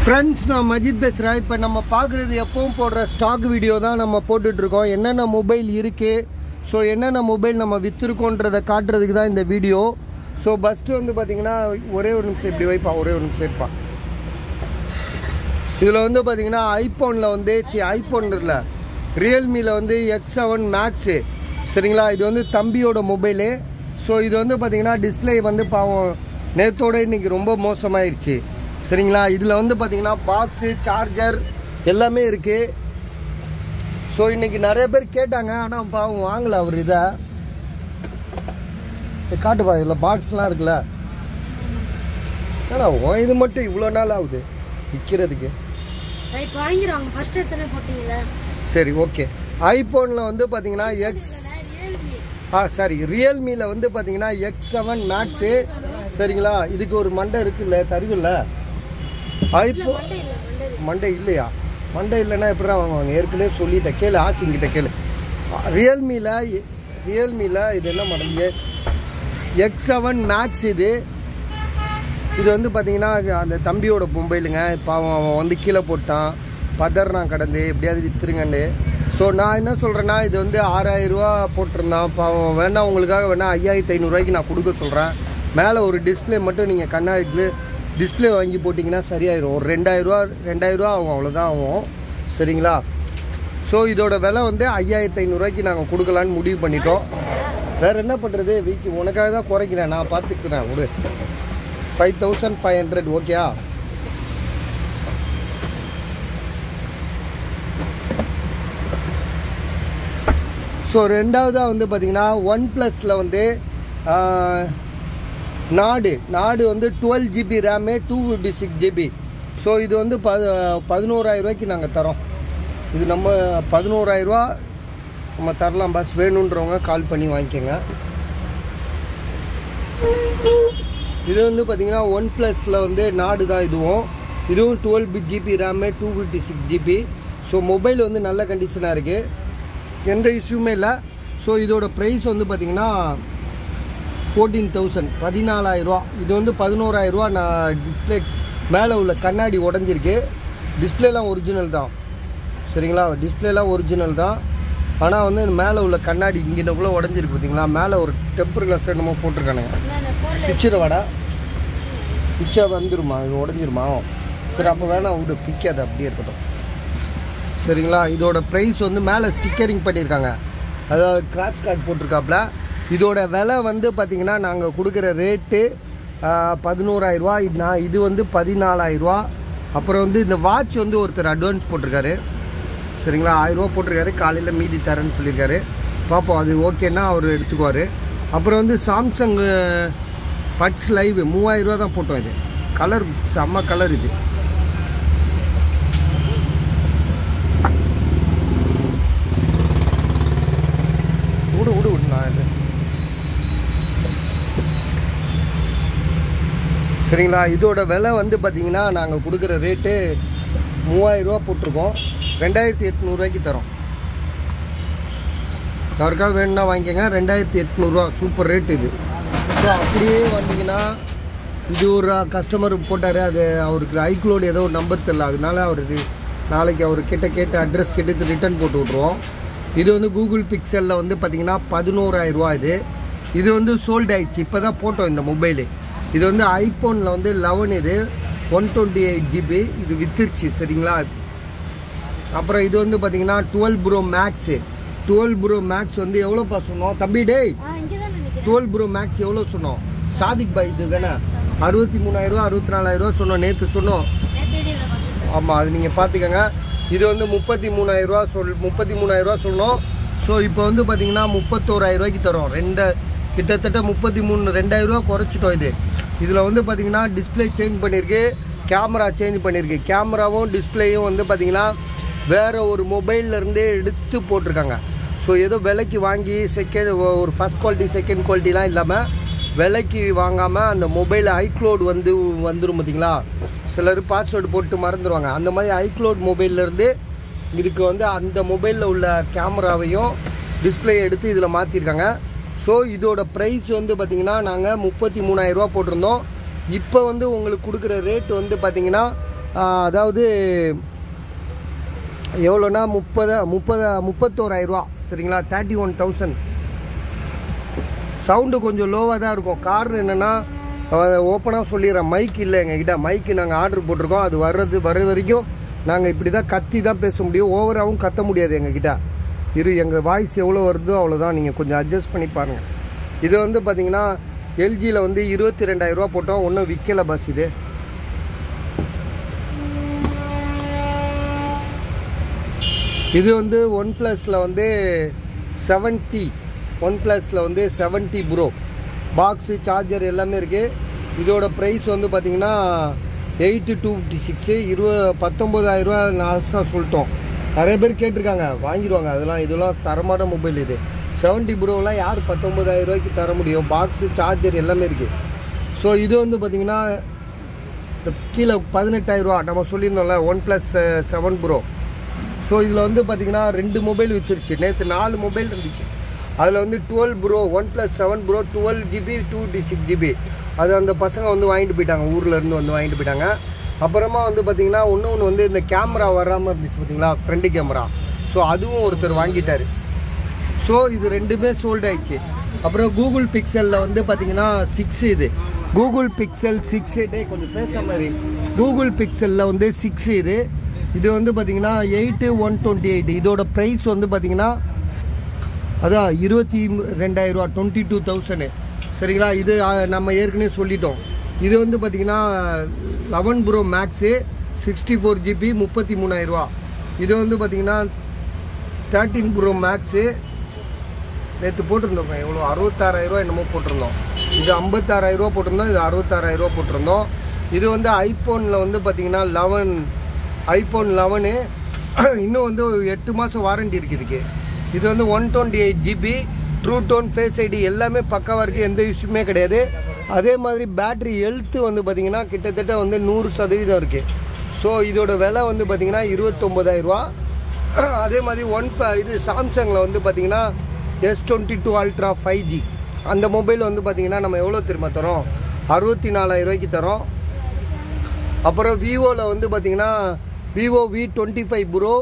friends நான் மஜித் பேசுகிறேன் இப்போ நம்ம பார்க்குறது எப்பவும் போடுற ஸ்டாக் வீடியோ தான் நம்ம போட்டுட்ருக்கோம் என்னென்ன மொபைல் இருக்குது ஸோ என்னென்ன மொபைல் நம்ம விற்றுருக்கோன்றதை காட்டுறதுக்கு தான் இந்த வீடியோ ஸோ ஃபஸ்ட்டு வந்து பார்த்திங்கன்னா ஒரே ஒரு நிமிஷம் இப்படி வைப்பா ஒரே ஒரு நிமிஷம் இருப்பா இதில் வந்து பார்த்தீங்கன்னா ஐஃபோனில் வந்து சி ஐஃபோன் இல்லை ரியல்மியில் வந்து எக்ஸ் செவன் மேக்ஸு சரிங்களா இது வந்து தம்பியோட மொபைலு ஸோ இது வந்து பார்த்தீங்கன்னா டிஸ்ப்ளே வந்து பாவம் நேத்தோட இன்னைக்கு ரொம்ப மோசமாயிருச்சு சரிங்களா இதில் வந்து பார்த்தீங்கன்னா பாக்ஸு சார்ஜர் எல்லாமே இருக்குது ஸோ இன்னைக்கு நிறைய பேர் கேட்டாங்க ஆனால் பாவம் வாங்கலை அவர் இதை இதை காட்டுப்பா இதில் பாக்ஸ்லாம் இருக்குல்ல ஏன்னா உன் இது மட்டும் இவ்வளோ நாள் ஆகுது விற்கிறதுக்கு இப்போ வாங்கிடுவாங்க ஃபர்ஸ்ட் எத்தனை போட்டீங்களா சரி ஓகே ஐஃபோனில் வந்து பார்த்தீங்கன்னா எக்ஸ் ரியல்மி ஆ சாரி ரியல்மியில் வந்து பார்த்தீங்கன்னா எக்ஸ் செவன் மேக்ஸு சரிங்களா இதுக்கு ஒரு மண்டை இருக்குல்ல தருவில்ல ஐஃபோ மண்டை இல்லை மண்டை இல்லை மண்டை இல்லையா மண்டை இல்லைன்னா எப்படிடா வாங்குவாங்க ஏற்கனவே சொல்லிட்டேன் கேளு ஆசிங்கிட்ட கேளு ரியல்மியில் ரியல்மியில் இது என்ன மாடல் எக்ஸ் செவன் மேக்ஸ் இது இது வந்து பார்த்தீங்கன்னா அந்த தம்பியோட மொபைலுங்க பாவம் அவன் வந்து கீழே போட்டான் பதறான் கடந்து எப்படியாவது விற்றுருங்கன்னு ஸோ நான் என்ன சொல்கிறேன்னா இது வந்து ஆறாயிரரூவா போட்டிருந்தான் பாவம் வேணா உங்களுக்காக வேணா ஐயாயிரத்தி ஐநூறுரூவாய்க்கு நான் கொடுக்க சொல்கிறேன் மேலே ஒரு டிஸ்ப்ளே மட்டும் நீங்கள் கண்ணாடிக்கு டிஸ்ப்ளே வாங்கி போட்டிங்கன்னா சரியாயிரும் ஒரு ரெண்டாயிரரூவா ரெண்டாயிரரூவா ஆகும் அவ்வளோதான் ஆகும் சரிங்களா ஸோ இதோட விலை வந்து ஐயாயிரத்தி ஐநூறுரூவாய்க்கு நாங்கள் கொடுக்கலான்னு முடிவு பண்ணிட்டோம் வேறு என்ன பண்ணுறது வீக்கு உனக்காக தான் குறைக்கிறேன் நான் பார்த்துக்கிறேன் விடு ஃபைவ் தௌசண்ட் ஃபைவ் ஹண்ட்ரட் ஓகேயா ஸோ ரெண்டாவதாக வந்து பார்த்தீங்கன்னா ஒன் ப்ளஸில் வந்து ஆஹ், நாடு நாடு வந்து twelve GB RAM two fifty six GB so இது வந்து ப பதினோராயிரம் ரூபாய்க்கு நாங்கள் தரோம் இது நம்ம பதினோராயிரரூவா நம்ம தரலாம் பஸ் வேணுன்றவங்க கால் பண்ணி வாங்கிக்கோங்க இது வந்து பார்த்தீங்கன்னா ஒன் ப்ளஸில் வந்து நாடு தான் இதுவும் இதுவும் twelve B GB RAM two fifty six GB so mobile வந்து நல்ல கண்டிஷனாக இருக்குது எந்த இஷ்யூமே இல்லை ஸோ இதோட ப்ரைஸ் வந்து பார்த்தீங்கன்னா ஃபோர்டீன் தௌசண்ட் பதினாலாயிரரூவா இது வந்து பதினோராயிரரூவா நான் டிஸ்பிளே மேலே உள்ள கண்ணாடி உடஞ்சிருக்கு டிஸ்பிளேலாம் ஒரிஜினல் தான் சரிங்களா டிஸ்பிளேலாம் ஒரிஜினல் தான் ஆனால் வந்து இந்த மேலே உள்ள கண்ணாடி இங்கிட்டக்குள்ளே உடஞ்சிருக்கு பார்த்தீங்களா மேலே ஒரு டெம்பர் கிளாஸ் என்னமோ போட்டிருக்கானுங்க நான் ஃபோனில் பிச்சிட வாடா பிச்சா வந்துருமா இது உடஞ்சிருமா சரி அப்போ வேணாம் விடு பிக்காது அப்படியே இருக்கட்டும் சரிங்களா இதோட ப்ரைஸ் வந்து மேலே ஸ்டிக்கரிங் பண்ணியிருக்காங்க அதாவது கிராச் கார்டு போட்டிருக்காப்புல இதோட விலை வந்து பார்த்திங்கன்னா நாங்கள் கொடுக்குற ரேட்டு பதினோராயிரரூவா இது நான் இது வந்து பதினாலாயிரரூவா அப்புறம் வந்து இந்த வாட்ச் வந்து ஒருத்தர் அட்வான்ஸ் போட்டிருக்காரு சரிங்களா ஆயிரரூவா போட்டிருக்காரு காலையில் மீதி தரேன்னு சொல்லியிருக்காரு பார்ப்போம் அது ஓகேன்னா அவர் எடுத்துக்குவார் அப்புறம் வந்து சாம்சங் பட்ஸ் லைவ் மூவாயிரரூவா தான் போட்டோம் இது கலர் செம்ம கலர் இது விடு விடு விடு நான் இது சரிங்களா இதோட விலை வந்து பார்த்தீங்கன்னா நாங்கள் கொடுக்குற ரேட்டு மூவாயிரரூவா போட்டிருக்கோம் ரெண்டாயிரத்தி எட்நூறுவாய்க்கு தரோம் யாருக்காக வேணும்னா வாங்கிக்கோங்க ரெண்டாயிரத்தி எட்நூறுரூவா சூப்பர் ரேட் இது ஸோ அப்படியே வந்தீங்கன்னா இது ஒரு கஸ்டமர் போட்டார் அது அவருக்கு ஐக்ளோடு ஏதோ ஒரு நம்பர் தெரில அதனால அவருக்கு நாளைக்கு அவர் கிட்ட கேட்டு அட்ரஸ் கேட்டு ரிட்டர்ன் போட்டு விட்ருவோம் இது வந்து கூகுள் பிக்சலில் வந்து பார்த்தீங்கன்னா பதினோராயிரரூவா இது இது வந்து சோல்ட் ஆயிடுச்சு இப்போ தான் போட்டோம் இந்த மொபைலு இது வந்து ஐஃபோனில் வந்து லெவன் இது ஒன் டுவெண்ட்டி எயிட் ஜிபி இது வித்துருச்சு சரிங்களா அப்புறம் இது வந்து பார்த்தீங்கன்னா twelve pro max twelve pro max வந்து எவ்வளோப்பா சொன்னோம் தம்பி டேய் ஆ இங்கே தான் நினைக்கிறேன் டுவெல் ப்ரோ மேக்ஸ் எவ்வளோ சொன்னோம் சாதிக் பாய் இது தானே அறுபத்தி மூணாயிரரூவா அறுபத்தி நாலாயிரரூவா சொன்னோம் நேற்று சொன்னோம் நேற்று வீடியோவில் பார்த்துருக்கேன் ஆமாம் அது நீங்கள் பார்த்துக்கோங்க இது வந்து முப்பத்தி மூணாயிரரூவா சொல் முப்பத்தி மூணாயிரரூவா சொன்னோம் ஸோ இப்போ வந்து பார்த்தீங்கன்னா முப்பத்தோராயிரரூவாய்க்கு தரோம் ரெண்டு கிட்டத்தட்ட முப்பத்தி மூணு ரெண்டாயிரரூவா குறைச்சிட்டோம் இது இதில் வந்து பார்த்தீங்கன்னா டிஸ்ப்ளே சேஞ்ச் பண்ணியிருக்கு கேமரா சேஞ்ச் பண்ணியிருக்கு கேமராவும் டிஸ்ப்ளேயும் வந்து பார்த்தீங்கன்னா வேறு ஒரு மொபைல்ல இருந்தே எடுத்து போட்டிருக்காங்க ஸோ ஏதோ விலைக்கு வாங்கி செகண்ட் ஒரு ஃபஸ்ட் குவாலிட்டி செகண்ட் குவாலிட்டிலாம் இல்லாமல் விலைக்கு வாங்காமல் அந்த மொபைல் ஐக்ளோடு வந்து வந்துடும் பார்த்தீங்களா சிலர் பாஸ்வேர்டு போட்டு மறந்துடுவாங்க அந்த மாதிரி ஐக்ளோட் மொபைல்லேருந்து இதுக்கு வந்து அந்த மொபைலில் உள்ள கேமராவையும் டிஸ்ப்ளே எடுத்து இதில் மாற்றிருக்காங்க ஸோ இதோட ப்ரைஸ் வந்து பார்த்திங்கன்னா நாங்கள் முப்பத்தி மூணாயிரரூவா போட்டிருந்தோம் இப்போ வந்து உங்களுக்கு கொடுக்குற ரேட் வந்து பார்த்திங்கன்னா அதாவது எவ்வளோனா முப்பது முப்பது முப்பத்தோராயிரரூவா சரிங்களா தேர்ட்டி ஒன் தௌசண்ட் சவுண்டு கொஞ்சம் லோவாக தான் இருக்கும் காரணம் என்னென்னா ஓப்பனாக சொல்லிடுறேன் மைக் இல்லை எங்ககிட்ட மைக்கு நாங்கள் ஆர்டர் போட்டிருக்கோம் அது வர்றது வர வரைக்கும் நாங்கள் இப்படி தான் கத்தி தான் பேச முடியும் ஓவராகவும் கத்த முடியாது எங்ககிட்ட இரு எங்கள் வாய்ஸ் எவ்வளோ வருதோ அவ்வளோதான் நீங்கள் கொஞ்சம் அட்ஜஸ்ட் பண்ணி பாருங்கள் இது வந்து பார்த்தீங்கன்னா எல்ஜியில் வந்து இருபத்தி ரெண்டாயிரரூவா போட்டோம் ஒன்றும் விற்கலை பஸ் இது இது வந்து ஒன் ப்ளஸில் வந்து செவன்ட்டி ஒன் ப்ளஸில் வந்து செவன்ட்டி ப்ரோ பாக்ஸு சார்ஜர் எல்லாமே இருக்குது இதோட ப்ரைஸ் வந்து பார்த்தீங்கன்னா எயிட்டு டூ ஃபிஃப்டி சிக்ஸு இருபது பத்தொம்போதாயிரரூவா நாளாக சொல்லிட்டோம் நிறைய பேர் கேட்டிருக்காங்க வாங்கிடுவாங்க அதெல்லாம் இதெல்லாம் தரமான மொபைல் இது செவன்ட்டி ப்ரோலாம் யார் பத்தொம்போதாயிரம் ரூபாய்க்கு தர முடியும் பாக்ஸு சார்ஜர் எல்லாமே இருக்குது ஸோ இது வந்து பார்த்தீங்கன்னா கீழே பதினெட்டாயிரரூவா நம்ம சொல்லியிருந்தோம்ல one plus seven pro so இதில் வந்து பார்த்தீங்கன்னா ரெண்டு மொபைல் விற்றுருச்சு நேற்று நாலு மொபைல் இருந்துச்சு அதில் வந்து twelve pro one plus seven pro twelve GB two T six GB அது அந்த பசங்க வந்து வாங்கிட்டு போயிட்டாங்க ஊரில் இருந்து வந்து வாங்கிட்டு போயிட்டாங்க அப்புறமா வந்து பார்த்தீங்கன்னா இன்னொன்று வந்து இந்த கேமரா வராமல் இருந்துச்சு பார்த்தீங்களா ஃப்ரண்ட் கேமரா ஸோ அதுவும் ஒருத்தர் வாங்கிட்டார் ஸோ இது ரெண்டுமே சோல்ட் ஆயிடுச்சு அப்புறம் கூகுள் பிக்சலில் வந்து பார்த்தீங்கன்னா சிக்ஸ் இது கூகுள் பிக்சல் சிக்ஸ் டே கொஞ்சம் பேச மாதிரி கூகுள் பிக்சலில் வந்து சிக்ஸ் இது இது வந்து பார்த்தீங்கன்னா எயிட்டு ஒன் டுவெண்ட்டி எயிட் இதோட ப்ரைஸ் வந்து பார்த்தீங்கன்னா அதான் இருபத்தி ரெண்டாயிரரூவா டுவெண்ட்டி டூ தௌசண்ட் சரிங்களா இது ஆ, நம்ம ஏற்கனவே சொல்லிட்டோம் இது வந்து பார்த்தீங்கன்னா eleven pro max sixty four GB முப்பத்தி மூணாயிரரூவா இது வந்து பார்த்தீங்கன்னா தேர்ட்டின் ப்ரோ மேக்ஸு நேற்று போட்டிருந்தோம் எவ்வளோ அறுபத்தாறாயிரரூவா என்னமோ போட்டிருந்தோம் இது ஐம்பத்தாறாயிரரூவா போட்டிருந்தோம் இது அறுபத்தாறாயிரரூவா போட்டிருந்தோம் இது வந்து ஐஃபோனில் வந்து பார்த்தீங்கன்னா லெவன் ஐஃபோன் லெவனு இன்னும் வந்து ஒரு எட்டு மாதம் வாரண்டி இருக்குது இதுக்கு இது வந்து one twenty eight GB true tone face ID எல்லாமே பக்காவாக இருக்குது எந்த இஷ்யூமே கிடையாது அதே மாதிரி பேட்ரி ஹெல்த்து வந்து பார்த்திங்கன்னா கிட்டத்தட்ட வந்து நூறு சதவீதம் இருக்குது ஸோ இதோட விலை வந்து பார்த்திங்கன்னா இருபத்தொம்போதாயிரரூவா அதே மாதிரி ஒன் ப இது சாம்சங்கில் வந்து பார்த்திங்கன்னா S twenty two ultra five G அந்த மொபைல் வந்து பார்த்திங்கன்னா நம்ம எவ்வளோ திரும்ப தரோம் அறுபத்தி நாலாயிரம் ரூபாய்க்கு தரோம் அப்புறம் விவோவில் வந்து பார்த்திங்கன்னா Vivo V twenty five pro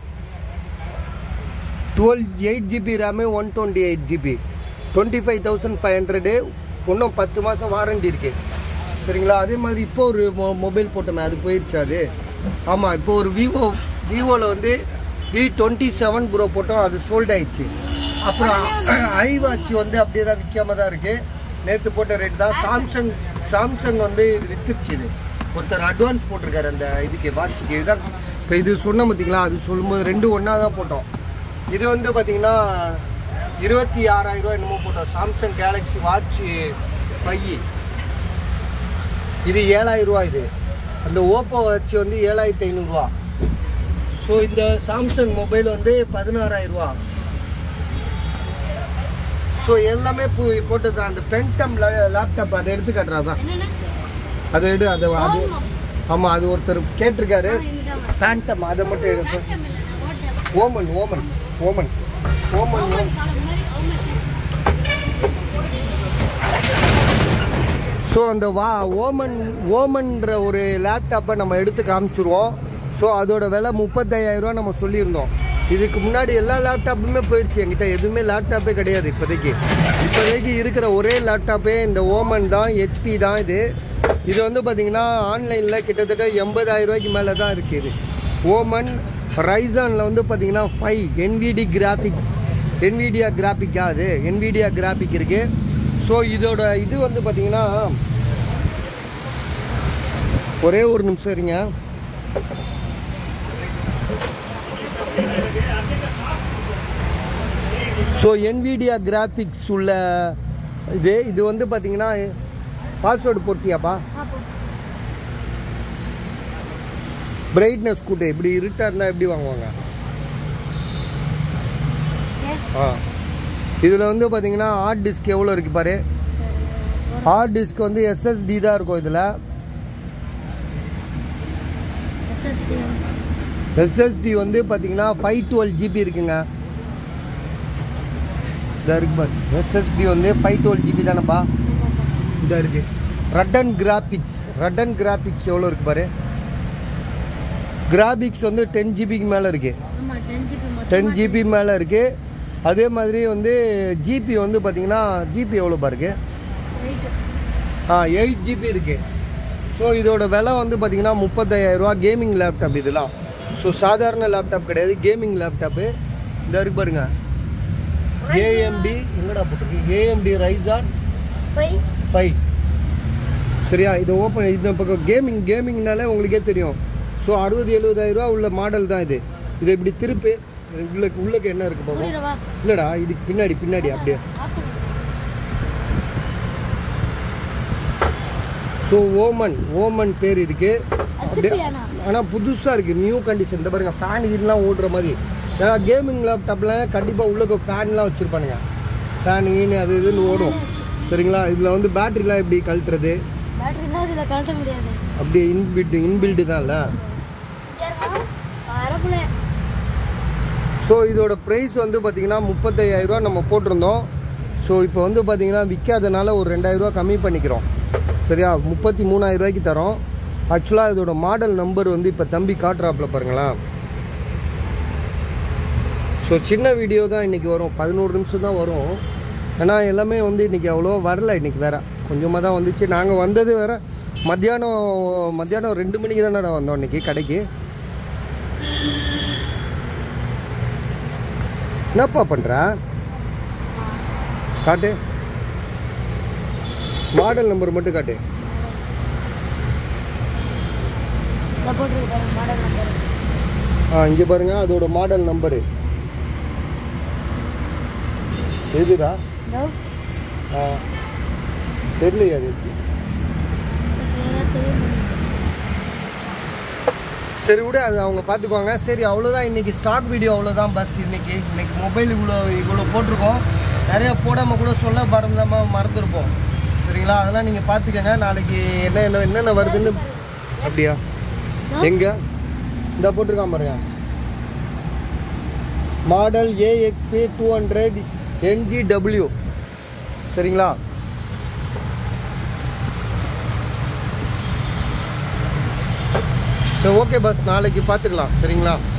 twelve eight GB RAM one twenty eight GB twenty five thousand five hundred இன்னும் பத்து மாதம் வாரண்டி இருக்குது சரிங்களா அதே மாதிரி இப்போ ஒரு மொ மொபைல் போட்டோமே அது போயிடுச்சு அது ஆமாம் இப்போ ஒரு விவோ விவோவில் வந்து வி டுவெண்ட்டி செவன் ப்ரோ போட்டோம் அது சோல்ட் ஆயிடுச்சு அப்புறம் ஐ வாட்ச் வந்து அப்படியே தான் விற்காம தான் இருக்குது நேற்று போட்ட ரேட் தான் சாம்சங் சாம்சங் வந்து இது வித்துருச்சு இது ஒருத்தர் அட்வான்ஸ் போட்டிருக்காரு அந்த இதுக்கு வாட்சுக்கு இதுதான் இப்போ இது சொன்ன பார்த்தீங்களா அது சொல்லும்போது ரெண்டும் ஒன்றா தான் போட்டோம் இது வந்து பார்த்தீங்கன்னா இருபத்தி ஆறாயிரம் ரூபாய் என்னமோ போட்டோம் சாம்சங் கேலக்ஸி வாட்ச் ஃபைவ் இது ஏழாயிரம் ரூபா இது அந்த ஓப்போ வாட்ச் வந்து ஏழாயிரத்தி ஐநூறுரூவா ஸோ இந்த சாம்சங் மொபைல் வந்து பதினாறாயிரம் ரூபா ஸோ எல்லாமே பு போட்டது அந்த பென்டம் லேப்டாப் அதை எடுத்து காட்டுறாதான் என்னென்ன அதை எடு அதை அது ஆமாம் அது ஒருத்தர் கேட்டிருக்காரு பேண்டம் அதை மட்டும் எடுப்போம் ஓட்டம் இல்லை ஓட்டம் Omen Omen Omen Omen Omen காலம் மாதிரி ஓமன் ஸோ அந்த வா ஓமன் ஓமன்ற ஒரு லேப்டாப்பை நம்ம எடுத்து காமிச்சிருவோம் ஸோ அதோட விலை முப்பத்தாயிரரூவா நம்ம சொல்லியிருந்தோம் இதுக்கு முன்னாடி எல்லா லேப்டாப்புமே போயிடுச்சு என்கிட்ட எதுவுமே லேப்டாப்பே கிடையாது இப்போதைக்கு இப்போதைக்கு இருக்கிற ஒரே லேப்டாப்பே இந்த ஓமன் தான் ஹெச்பி தான் இது இது வந்து பார்த்திங்கன்னா ஆன்லைனில் கிட்டத்தட்ட எண்பதாயிரம் ரூபாய்க்கு மேலே தான் இருக்குது இது ஓமன் ரைசானில் வந்து பார்த்திங்கன்னா ஃபைவ் என்விடி கிராஃபிக் என்விடியா கிராஃபிக்கா அது என்விடியா கிராஃபிக் இருக்குது ஸோ இதோட இது வந்து பார்த்தீங்கன்னா ஒரே ஒரு நிமிஷம் இருங்க ஸோ என்விடியா கிராஃபிக்ஸ் உள்ள இது இது வந்து பார்த்தீங்கன்னா பாஸ்வேர்டு போட்டியாப்பா பார்ப்போம் பிரைட்னஸ் கூட்டு இப்படி இருட்டாக இருந்தால் எப்படி வாங்குவாங்க ஏன் ஆ இதில் வந்து பார்த்தீங்கன்னா ஹார்ட் டிஸ்க் எவ்வளோ இருக்கு பாரு ஹார்ட் டிஸ்க் வந்து எஸ்எஸ்டி தான் இருக்கும் இதில் எஸ்எஸ்டி எஸ்எஸ்டி வந்து பார்த்தீங்கன்னா ஃபைவ் டுவெல் ஜிபி இருக்குங்க இதாக இருக்கு பாரு எஸ்எஸ்டி வந்து ஃபைவ் டுவெல் ஜிபி தானேப்பா இதாக இருக்கு ரட்டன் கிராபிக்ஸ் ரட்டன் கிராபிக்ஸ் எவ்வளோ இருக்கு பாரு கிராபிக்ஸ் வந்து டென் ஜிபிக்கு மேலே இருக்குது ஆமாம் டென் ஜிபி மொத்தம் டென் ஜிபி மேலே இருக்குது அதே மாதிரி வந்து ஜிபி வந்து பார்த்தீங்கன்னா ஜிபி எவ்வளோ பாருக்கு ரைட்டு ஆ எயிட் ஜிபி இருக்குது ஸோ இதோட விலை வந்து பார்த்தீங்கன்னா முப்பத்தாயிரரூவா கேமிங் லேப்டாப் இதெல்லாம் ஸோ சாதாரண லேப்டாப் கிடையாது கேமிங் லேப்டாப்பு இந்த இருக்கு பாருங்க ஏஎம்டி எங்கடா போட்டிருக்கு ஏஎம்டி ரைசான் ஃபைவ் ஃபைவ் சரியா இது ஓப்பன் இது இப்போ கேமிங் கேமிங்னாலே உங்களுக்கே தெரியும் ஸோ அறுபது எழுபதாயிரரூவா உள்ள மாடல் தான் இது இதை இப்படி திருப்பி இது உள்ள உள்ளக்கு என்ன இருக்குது பாப்போம் முடியலவா இல்லைடா இதுக்கு பின்னாடி பின்னாடி அப்படியே ஆஃப் பண்ணு ஸோ ஓமன் ஓமன் பேர் இதுக்கு அப்படியே அச்சுப்பியானா ஆனால் புதுசாக இருக்குது நியூ கண்டிஷன் இந்த பாருங்க ஃபேன் இதெல்லாம் ஓடுற மாதிரி ஏன்னா கேமிங் லேப்டாப்பில் கண்டிப்பாக உள்ளே ஃபேன்லாம் வச்சுருப்பானுங்க ஃபேன் ஈனு அது இதுன்னு ஓடும் சரிங்களா இதில் வந்து பேட்டரிலாம் எப்படி கழட்டுறது பேட்டரி தான் இதில் கழட்ட முடியாது அப்படியே இன்பில்ட் இன்பில்டு தான்ல வரப்புல ஸோ இதோட ப்ரைஸ் வந்து பார்த்தீங்கன்னா முப்பத்தையாயிரரூவா நம்ம போட்டிருந்தோம் ஸோ இப்போ வந்து பார்த்தீங்கன்னா விற்காதனால ஒரு ரெண்டாயிரரூவா கம்மி பண்ணிக்கிறோம் சரியா முப்பத்தி மூணாயிரரூவாய்க்கு தரோம் ஆக்சுவலாக இதோட மாடல் நம்பர் வந்து இப்போ தம்பி காட்டுறாப்புல பாருங்களேன் ஸோ சின்ன வீடியோ தான் இன்றைக்கி வரும் பதினோரு நிமிஷம் தான் வரும் ஏன்னா எல்லாமே வந்து இன்றைக்கி அவ்வளோ வரல இன்றைக்கி வேற கொஞ்சமாக தான் வந்துச்சு நாங்கள் வந்தது வேற மத்தியானம் மத்தியானம் ரெண்டு மணிக்கு தானடா வந்தோம் இன்றைக்கி கடைக்கு என்னப்பா பண்ணுற காட்டு மாடல் நம்பர் மட்டும் காட்டு இதை போட்டுருக்கு பாருங்க மாடல் நம்பர் ஆ இங்கே பாருங்க அதோட மாடல் நம்பரு எதுடா இதோ ஆ தெரியலையே அது clear-ஆ தெரியும் சரி விடு அது அவங்க பார்த்துக்குவாங்க சரி அவ்வளோதான் இன்றைக்கி ஸ்டாக் வீடியோ அவ்வளோதான் பஸ் இன்றைக்கி இன்றைக்கி மொபைல் இவ்வளோ இவ்வளோ போட்டிருக்கோம் நிறைய போடாமல் கூட சொல்ல மறந்தாம மறந்துருப்போம் சரிங்களா அதெல்லாம் நீங்கள் பார்த்துக்கங்க நாளைக்கு என்ன என்ன என்னென்ன வருதுன்னு அப்படியா எங்கே இந்த போட்டிருக்கான் பாருங்க model AX two hundred NGW சரிங்களா சரி ஓகே பஸ் நாளைக்கு பார்த்துக்கலாம் சரிங்களா